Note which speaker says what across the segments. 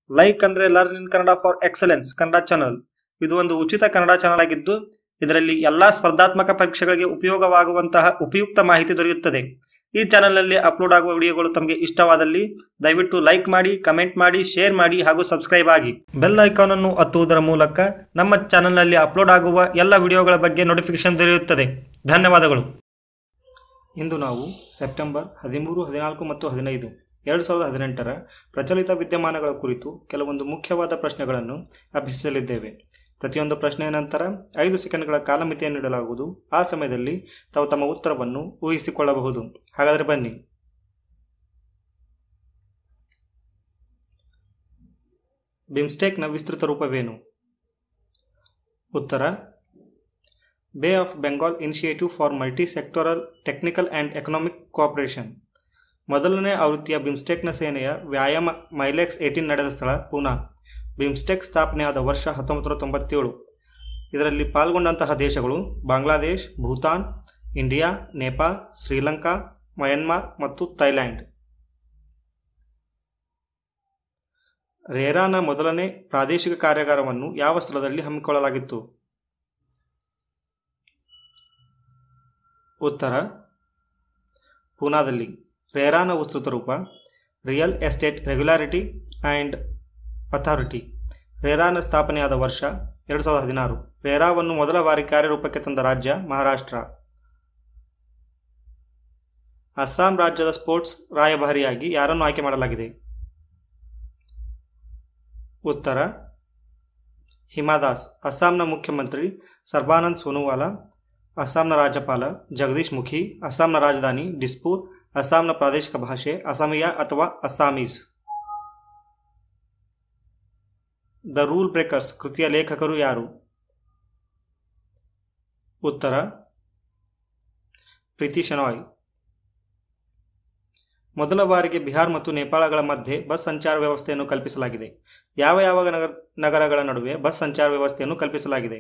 Speaker 1: like ಅಂದ್ರೆ learn in Kannada for excellence Kannada channel ಇದು ಒಂದು ಉಚಿತ ಕನ್ನಡ ಚಾನಲ್ ಆಗಿದ್ದು ಇದರಲ್ಲಿ ಎಲ್ಲಾ ಸ್ಪರ್ಧಾತ್ಮಕ ಪರೀಕ್ಷೆಗಳಿಗೆ ಉಪಯೋಗವಾಗುವಂತಹ ಉಪಯುಕ್ತ ಮಾಹಿತಿ ದೊರೆಯುತ್ತದೆ ಈ ಚಾನಲ್ನಲ್ಲಿ ಅಪ್ಲೋಡ್ ಆಗುವ ವಿಡಿಯೋಗಳು ತಮಗೆ ಇಷ್ಟವಾದಲ್ಲಿ ದಯವಿಟ್ಟು ಲೈಕ್ ಮಾಡಿ ಕಮೆಂಟ್ ಮಾಡಿ ಶೇರ್ ಮಾಡಿ ಹಾಗೂ ಸಬ್ಸ್ಕ್ರೈಬ್ ಆಗಿ ಬೆಲ್ ಐಕಾನ್ ಅನ್ನು ಒತ್ತುವುದರ ಮೂಲಕ ನಮ್ಮ ಚಾನಲ್ನಲ್ಲಿ ಅಪ್ಲೋಡ್ ಆಗುವ ಎಲ್ಲ ವಿಡಿಯೋಗಳ ಬಗ್ಗೆ ನೋಟಿಫಿಕೇಶನ್ ದೊರೆಯುತ್ತದೆ ಧನ್ಯವಾದಗಳು ಇಂದು ನಾವು ಸೆಪ್ಟೆಂಬರ್ ಹದಿಮೂರು ಹದಿನಾಲ್ಕು ಮತ್ತು ಹದಿನೈದು ಎರಡು ಸಾವಿರದ ಹದಿನೆಂಟರ ಪ್ರಚಲಿತ ವಿದ್ಯಮಾನಗಳ ಕುರಿತು ಕೆಲವೊಂದು ಮುಖ್ಯವಾದ ಪ್ರಶ್ನೆಗಳನ್ನು ಅಭ್ಯಸಿಸಲಿದ್ದೇವೆ ಪ್ರತಿಯೊಂದು ಪ್ರಶ್ನೆಯ ನಂತರ ಐದು ಸೆಕೆಂಡ್ಗಳ ಕಾಲಮಿತಿಯನ್ನು ನೀಡಲಾಗುವುದು ಆ ಸಮಯದಲ್ಲಿ ತಾವು ತಮ್ಮ ಉತ್ತರವನ್ನು ಊಹಿಸಿಕೊಳ್ಳಬಹುದು ಹಾಗಾದರೆ ಬನ್ನಿ ಬಿಮ್ಸ್ಟೆಕ್ನ ವಿಸ್ತೃತ ರೂಪವೇನು ಉತ್ತರ Bay of Bengal initiative for multi sectoral technical and economic cooperation ಮೊದಲನೇ ಆವೃತ್ತಿಯ ಬಿಮ್ಸ್ಟೆಕ್ನ ಸೇನೆಯ ವ್ಯಾಯಾಮ ಮೈಲೆಕ್ಸ್ ಏಟೀನ್ ನಡೆದ ಸ್ಥಳ ಪೂನಾ ಬಿಮ್ಸ್ಟೆಕ್ ಸ್ಥಾಪನೆಯಾದ ವರ್ಷ ಹತ್ತೊಂಬತ್ತು ನೂರ ತೊಂಬತ್ತೇಳು ಇದರಲ್ಲಿ ಪಾಲ್ಗೊಂಡಂತಹ ದೇಶಗಳು ಬಾಂಗ್ಲಾದೇಶ್ ಭೂತಾನ್ ಇಂಡಿಯಾ ನೇಪಾಳ್ ಶ್ರೀಲಂಕಾ ಮಯನ್ಮಾರ್ ಮತ್ತು ಥೈಲ್ಯಾಂಡ್ ರೇರಾನ ಮೊದಲನೇ ಪ್ರಾದೇಶಿಕ ಕಾರ್ಯಾಗಾರವನ್ನು ಯಾವ ಸ್ಥಳದಲ್ಲಿ ಹಮ್ಮಿಕೊಳ್ಳಲಾಗಿತ್ತು ಉತ್ತರ ಪೂನಾದಲ್ಲಿ ರೇರಾನ ವಿಸ್ತೃತ ರೂಪ real estate regularity and authority ರೇರಾನ ಸ್ಥಾಪನೆಯಾದ ವರ್ಷ ಎರಡು ಸಾವಿರದ ಹದಿನಾರು ರೇರಾವನ್ನು ಮೊದಲ ಬಾರಿ ಕಾರ್ಯರೂಪಕ್ಕೆ ತಂದ ರಾಜ್ಯ ಮಹಾರಾಷ್ಟ್ರ ಅಸ್ಸಾಂ ರಾಜ್ಯದ ಸ್ಪೋರ್ಟ್ಸ್ ರಾಯಭಾರಿಯಾಗಿ ಯಾರನ್ನು ಆಯ್ಕೆ ಮಾಡಲಾಗಿದೆ ಉತ್ತರ ಹಿಮಾದಾಸ್ ಅಸ್ಸಾಂನ ಮುಖ್ಯಮಂತ್ರಿ ಸರ್ಬಾನಂದ್ ಸೋನೋವಾಲಾ ಅಸ್ಸಾಂನ ರಾಜ್ಯಪಾಲ ಜಗದೀಶ್ ಮುಖಿ ಅಸ್ಸಾಂನ ರಾಜಧಾನಿ ಡಿಸ್ಪೂರ್ ಅಸ್ಸಾಂನ ಪ್ರಾದೇಶಿಕ ಭಾಷೆ ಅಸಾಮಿಯಾ ಅಥವಾ ಅಸ್ಸಾಮೀಸ್ ದ ರೂಲ್ ಬ್ರೇಕರ್ಸ್ ಕೃತಿಯ ಲೇಖಕರು ಯಾರು ಉತ್ತರ ಪ್ರೀತಿ ಶೆನಾಯ್ ಮೊದಲ ಬಾರಿಗೆ ಬಿಹಾರ್ ಮತ್ತು ನೇಪಾಳಗಳ ಮಧ್ಯೆ ಬಸ್ ಸಂಚಾರ ವ್ಯವಸ್ಥೆಯನ್ನು ಕಲ್ಪಿಸಲಾಗಿದೆ ಯಾವ ಯಾವ ನಗರ ನಗರಗಳ ನಡುವೆ ಬಸ್ ಸಂಚಾರ ವ್ಯವಸ್ಥೆಯನ್ನು ಕಲ್ಪಿಸಲಾಗಿದೆ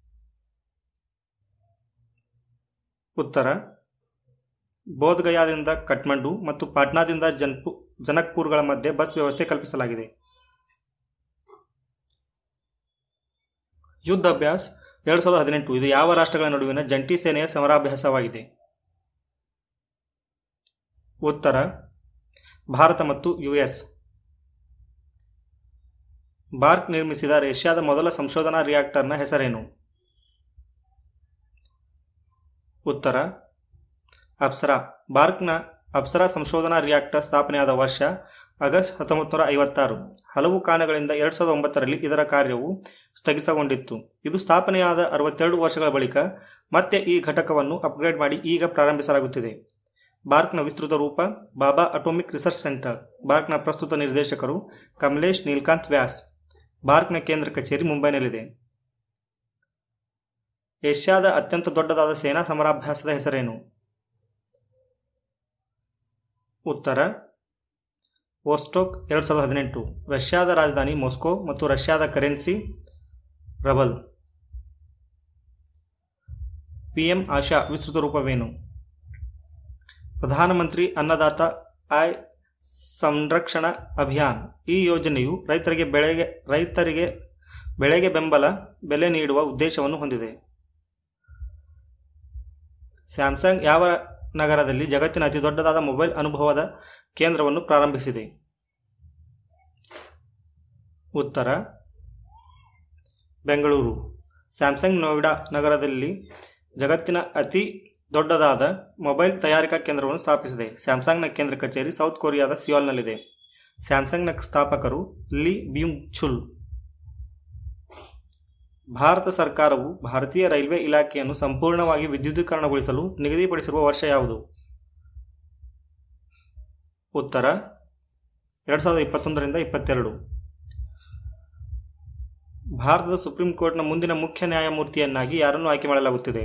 Speaker 1: ಉತ್ತರ ಬೋಧ್ಗಯಾದಿಂದ ಕಠ್ಮಂಡು ಮತ್ತು ಪಾಟ್ನಾದಿಂದ ಜನ್ಪು ಜನಕ್ಪುರ್ಗಳ ಮಧ್ಯೆ ಬಸ್ ವ್ಯವಸ್ಥೆ ಕಲ್ಪಿಸಲಾಗಿದೆ ಯುದ್ಧ ಅಭ್ಯಾಸ್ ಎರಡು ಸಾವಿರದ ಹದಿನೆಂಟು ಇದು ಯಾವ ರಾಷ್ಟ್ರಗಳ ನಡುವಿನ ಜಂಟಿ ಸೇನೆಯ ಸಮರಾಭ್ಯಾಸವಾಗಿದೆ ಉತ್ತರ ಭಾರತ ಮತ್ತು ಯುಎಸ್ ಬಾರ್ಕ್ ನಿರ್ಮಿಸಿದ ಏಷ್ಯಾದ ಮೊದಲ ಸಂಶೋಧನಾ ರಿಯಾಕ್ಟರ್ನ ಹೆಸರೇನು ಉತ್ತರ ಅಪ್ಸರಾ ಬಾರ್ಕ್ನ ಅಪ್ಸರಾ ಸಂಶೋಧನಾ ರಿಯಾಕ್ಟರ್ ಸ್ಥಾಪನೆಯಾದ ವರ್ಷ ಆಗಸ್ಟ್ ಹತ್ತೊಂಬತ್ತು ನೂರ ಐವತ್ತಾರು ಹಲವು ಕಾರಣಗಳಿಂದ ಎರಡು ಸಾವಿರದ ಒಂಬತ್ತರಲ್ಲಿ ಇದರ ಕಾರ್ಯವು ಸ್ಥಗಿತಗೊಂಡಿತ್ತು ಇದು ಸ್ಥಾಪನೆಯಾದ ಅರವತ್ತೆರಡು ವರ್ಷಗಳ ಬಳಿಕ ಮತ್ತೆ ಈ ಘಟಕವನ್ನು ಅಪ್ಗ್ರೇಡ್ ಮಾಡಿ ಈಗ ಪ್ರಾರಂಭಿಸಲಾಗುತ್ತಿದೆ ಬಾರ್ಕ್ನ ವಿಸ್ತೃತ ರೂಪ ಬಾಬಾ ಅಟೋಮಿಕ್ ರಿಸರ್ಚ್ ಸೆಂಟರ್ ಬಾರ್ಕ್ನ ಪ್ರಸ್ತುತ ನಿರ್ದೇಶಕರು ಕಮಲೇಶ್ ನೀಲ್ಕಾಂತ್ ವ್ಯಾಸ್ ಬಾರ್ಕ್ನ ಕೇಂದ್ರ ಕಚೇರಿ ಮುಂಬೈನಲ್ಲಿದೆ ಏಷ್ಯಾದ ಅತ್ಯಂತ ದೊಡ್ಡದಾದ ಸೇನಾ ಸಮರಾಭ್ಯಾಸದ ಹೆಸರೇನು ಉತ್ತರ ವೋಸ್ಟೋಕ್ ಎರಡು ಸಾವಿರದ ಹದಿನೆಂಟು ರಷ್ಯಾದ ರಾಜಧಾನಿ ಮಾಸ್ಕೋ ಮತ್ತು ರಷ್ಯಾದ ಕರೆನ್ಸಿ ರಬಲ್ ಪಿಎಂ ಆಶಾ ವಿಸ್ತೃತ ರೂಪವೇನು ಪ್ರಧಾನಮಂತ್ರಿ ಅನ್ನದಾತ ಆಯ್ ಸಂರಕ್ಷಣಾ ಅಭಿಯಾನ್ ಈ ಯೋಜನೆಯು ರೈತರಿಗೆ ಬೆಳೆಗೆ ರೈತರಿಗೆ ಬೆಳೆಗೆ ಬೆಂಬಲ ಬೆಲೆ ನೀಡುವ ಉದ್ದೇಶವನ್ನು ಹೊಂದಿದೆ ಸ್ಯಾಮ್ಸಂಗ್ ಯಾವ ನಗರದಲ್ಲಿ ಜಗತ್ತಿನ ಅತಿ ದೊಡ್ಡದಾದ ಮೊಬೈಲ್ ಅನುಭವದ ಕೇಂದ್ರವನ್ನು ಪ್ರಾರಂಭಿಸಿದೆ ಉತ್ತರ ಬೆಂಗಳೂರು ಸ್ಯಾಮ್ಸಂಗ್ ನೋಯ್ಡಾ ನಗರದಲ್ಲಿ ಜಗತ್ತಿನ ಅತಿ ದೊಡ್ಡದಾದ ಮೊಬೈಲ್ ತಯಾರಿಕಾ ಕೇಂದ್ರವನ್ನು ಸ್ಥಾಪಿಸಿದೆ ಸ್ಯಾಮ್ಸಂಗ್ನ ಕೇಂದ್ರ ಕಚೇರಿ ಸೌತ್ ಕೊರಿಯಾದ ಸಿಯೋಲ್ನಲ್ಲಿದೆ ಸ್ಯಾಮ್ಸಂಗ್ನ ಸ್ಥಾಪಕರು ಲಿ ಬ್ಯೂಂಗ್ ಚುಲ್ ಭಾರತ ಸರ್ಕಾರವು ಭಾರತೀಯ ರೈಲ್ವೆ ಇಲಾಖೆಯನ್ನು ಸಂಪೂರ್ಣವಾಗಿ ವಿದ್ಯುದೀಕರಣಗೊಳಿಸಲು ನಿಗದಿಪಡಿಸಿರುವ ವರ್ಷ ಯಾವುದು ಉತ್ತರ ಎರಡು ಸಾವಿರದ ಇಪ್ಪತ್ತೊಂದರಿಂದ ಇಪ್ಪತ್ತೆರಡು ಭಾರತದ ಸುಪ್ರೀಂ ಕೋರ್ಟ್ನ ಮುಂದಿನ ಮುಖ್ಯ ನ್ಯಾಯಮೂರ್ತಿಯನ್ನಾಗಿ ಯಾರನ್ನು ಆಯ್ಕೆ ಮಾಡಲಾಗುತ್ತಿದೆ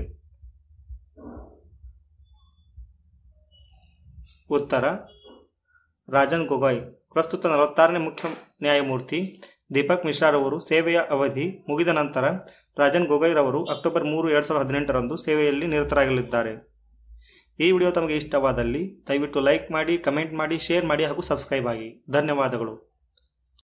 Speaker 1: ಉತ್ತರ ರಾಜನ್ ಗೊಗೊಯ್ ಪ್ರಸ್ತುತ ನಲವತ್ತಾರನೇ ಮುಖ್ಯ ನ್ಯಾಯಮೂರ್ತಿ ದೀಪಕ್ ಮಿಶ್ರಾರವರು ಸೇವೆಯ ಅವಧಿ ಮುಗಿದ ನಂತರ ರಾಜನ್ ಗೊಗೊಯ್ರವರು ಅಕ್ಟೋಬರ್ ಮೂರು ಎರಡು ಸಾವಿರದ ಹದಿನೆಂಟರಂದು ಸೇವೆಯಲ್ಲಿ ನಿರತರಾಗಲಿದ್ದಾರೆ ಈ ವಿಡಿಯೋ ತಮಗೆ ಇಷ್ಟವಾದಲ್ಲಿ ದಯವಿಟ್ಟು ಲೈಕ್ ಮಾಡಿ ಕಮೆಂಟ್ ಮಾಡಿ ಶೇರ್ ಮಾಡಿ ಹಾಗೂ ಸಬ್ಸ್ಕ್ರೈಬ್ ಆಗಿ ಧನ್ಯವಾದಗಳು